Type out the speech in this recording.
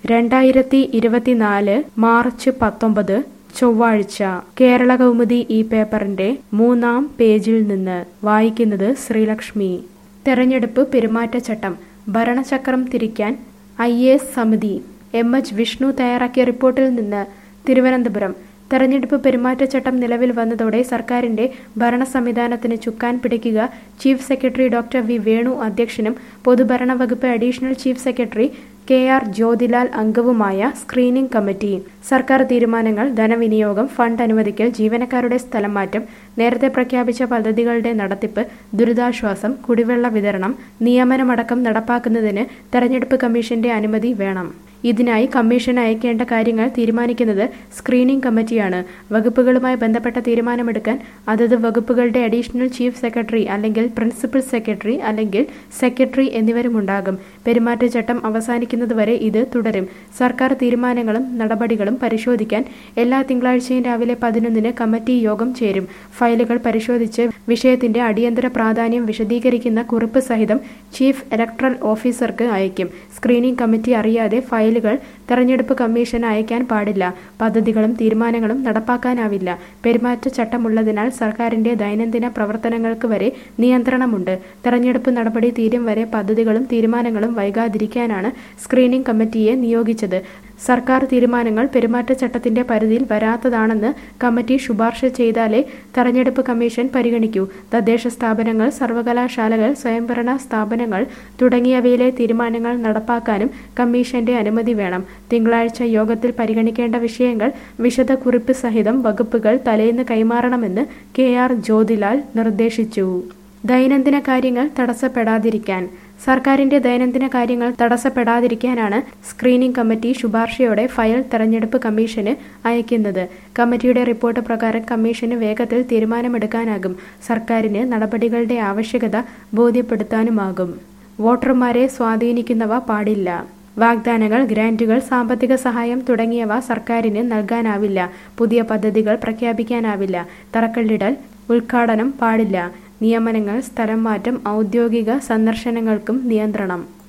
രണ്ടായിരത്തി ഇരുപത്തിനാല് മാർച്ച് പത്തൊമ്പത് ചൊവ്വാഴ്ച കേരള കൗമുദി ഈ പേപ്പറിന്റെ മൂന്നാം പേജിൽ നിന്ന് വായിക്കുന്നത് ശ്രീലക്ഷ്മി തെരഞ്ഞെടുപ്പ് പെരുമാറ്റച്ചട്ടം ഭരണചക്രം തിരിക്കാൻ ഐ എ എസ് സമിതി എം എച്ച് വിഷ്ണു തയ്യാറാക്കിയ റിപ്പോർട്ടിൽ നിന്ന് തിരുവനന്തപുരം തെരഞ്ഞെടുപ്പ് പെരുമാറ്റച്ചട്ടം നിലവിൽ വന്നതോടെ സർക്കാരിന്റെ ഭരണ സംവിധാനത്തിന് ചുക്കാൻ പിടിക്കുക chief secretary doctor V Venu അധ്യക്ഷനും പൊതുഭരണ വകുപ്പ് additional chief secretary K R Jyothilal അംഗവുമായ സ്ക്രീനിംഗ് കമ്മിറ്റി സർക്കാർ തീരുമാനങ്ങൾ ധനവിനിയോഗം ഫണ്ട് അനുവദിക്കൽ ജീവനക്കാരുടെ സ്ഥലം മാറ്റം നേരത്തെ പ്രഖ്യാപിച്ച പദ്ധതികളുടെ നടത്തിപ്പ് ദുരിതാശ്വാസം കുടിവെള്ള വിതരണം നിയമനമടക്കം നടപ്പാക്കുന്നതിന് തെരഞ്ഞെടുപ്പ് കമ്മീഷന്റെ അനുമതി വേണം ഇതിനായി കമ്മീഷൻ അയക്കേണ്ട കാര്യങ്ങൾ തീരുമാനിക്കുന്നത് സ്ക്രീനിംഗ് കമ്മിറ്റിയാണ് വകുപ്പുകളുമായി ബന്ധപ്പെട്ട തീരുമാനമെടുക്കാൻ അതത് വകുപ്പുകളുടെ അഡീഷണൽ ചീഫ് സെക്രട്ടറി അല്ലെങ്കിൽ പ്രിൻസിപ്പൽ സെക്രട്ടറി അല്ലെങ്കിൽ സെക്രട്ടറി എന്നിവരുമുണ്ടാകും പെരുമാറ്റച്ചട്ടം അവസാനിക്കുന്നതുവരെ ഇത് തുടരും സർക്കാർ തീരുമാനങ്ങളും നടപടികളും പരിശോധിക്കാൻ എല്ലാ തിങ്കളാഴ്ചയും രാവിലെ പതിനൊന്നിന് കമ്മിറ്റി യോഗം ചേരും ഫയലുകൾ പരിശോധിച്ച് വിഷയത്തിന്റെ അടിയന്തര പ്രാധാന്യം വിശദീകരിക്കുന്ന കുറിപ്പ് സഹിതം ചീഫ് ഇലക്ട്രൽ ഓഫീസർക്ക് അയക്കും സ്ക്രീനിംഗ് കമ്മിറ്റി അറിയാതെ ഫയലുകൾ തെരഞ്ഞെടുപ്പ് കമ്മീഷന് അയക്കാൻ പാടില്ല പദ്ധതികളും തീരുമാനങ്ങളും നടപ്പാക്കാനാവില്ല പെരുമാറ്റച്ചട്ടമുള്ളതിനാൽ സർക്കാരിന്റെ ദൈനംദിന പ്രവർത്തനങ്ങൾക്ക് വരെ നിയന്ത്രണമുണ്ട് തെരഞ്ഞെടുപ്പ് നടപടി തീരും വരെ പദ്ധതികളും തീരുമാനങ്ങളും വൈകാതിരിക്കാനാണ് സ്ക്രീനിംഗ് കമ്മിറ്റിയെ നിയോഗിച്ചത് സർക്കാർ തീരുമാനങ്ങൾ പെരുമാറ്റച്ചട്ടത്തിന്റെ പരിധിയിൽ വരാത്തതാണെന്ന് കമ്മിറ്റി ശുപാർശ ചെയ്താലേ തെരഞ്ഞെടുപ്പ് കമ്മീഷൻ പരിഗണിക്കൂ തദ്ദേശ സ്ഥാപനങ്ങൾ സർവകലാശാലകൾ സ്വയംഭരണ സ്ഥാപനങ്ങൾ തുടങ്ങിയവയിലെ തീരുമാനങ്ങൾ നടപ്പാക്കാനും കമ്മീഷന്റെ അനുമതി വേണം തിങ്കളാഴ്ച യോഗത്തിൽ പരിഗണിക്കേണ്ട വിഷയങ്ങൾ വിശദക്കുറിപ്പ് സഹിതം വകുപ്പുകൾ തലേന്ന് കൈമാറണമെന്ന് കെ ആർ ജ്യോതിലാൽ നിർദ്ദേശിച്ചു ദൈനംദിന കാര്യങ്ങൾ തടസ്സപ്പെടാതിരിക്കാൻ സർക്കാരിന്റെ ദൈനംദിന കാര്യങ്ങൾ തടസ്സപ്പെടാതിരിക്കാനാണ് സ്ക്രീനിംഗ് കമ്മിറ്റി ശുപാർശയോടെ ഫയൽ തെരഞ്ഞെടുപ്പ് കമ്മീഷന് അയക്കുന്നത് കമ്മിറ്റിയുടെ റിപ്പോർട്ട് പ്രകാരം കമ്മീഷന് വേഗത്തിൽ തീരുമാനമെടുക്കാനാകും സർക്കാരിന് നടപടികളുടെ ആവശ്യകത ബോധ്യപ്പെടുത്താനുമാകും വോട്ടർമാരെ സ്വാധീനിക്കുന്നവ പാടില്ല വാഗ്ദാനങ്ങൾ ഗ്രാന്റുകൾ സാമ്പത്തിക സഹായം തുടങ്ങിയവ സർക്കാരിന് നൽകാനാവില്ല പുതിയ പദ്ധതികൾ പ്രഖ്യാപിക്കാനാവില്ല തറക്കല്ലിടൽ ഉദ്ഘാടനം പാടില്ല നിയമനങ്ങൾ സ്ഥലം മാറ്റം ഔദ്യോഗിക സന്ദർശനങ്ങൾക്കും നിയന്ത്രണം